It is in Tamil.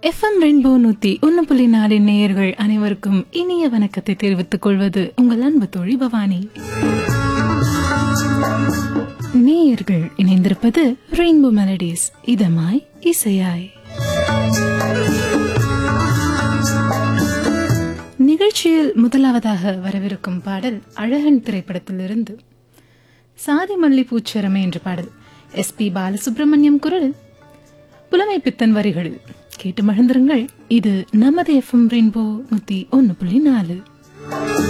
எஃப்எம் ரெயின்போ நூத்தி ஒன்னு புள்ளி நாலு நேயர்கள் அனைவருக்கும் இனிய வணக்கத்தை தெரிவித்துக் கொள்வது உங்கள் அன்பு தோழி பவானி நேயர்கள் இணைந்திருப்பது ரெயின்போ மெலடிஸ் இதமாய் இசையாய் நிகழ்ச்சியில் முதலாவதாக வரவிருக்கும் பாடல் அழகன் திரைப்படத்திலிருந்து சாதி மல்லி பூச்சரமே என்ற பாடல் எஸ் பி பாலசுப்ரமணியம் குரலில் புலமை பித்தன் வரிகளில் கேட்டு மகிழ்ந்திருங்கள் இது நமது எஃப்எம் ரெயின்போ நூத்தி ஒன்னு புள்ளி நாலு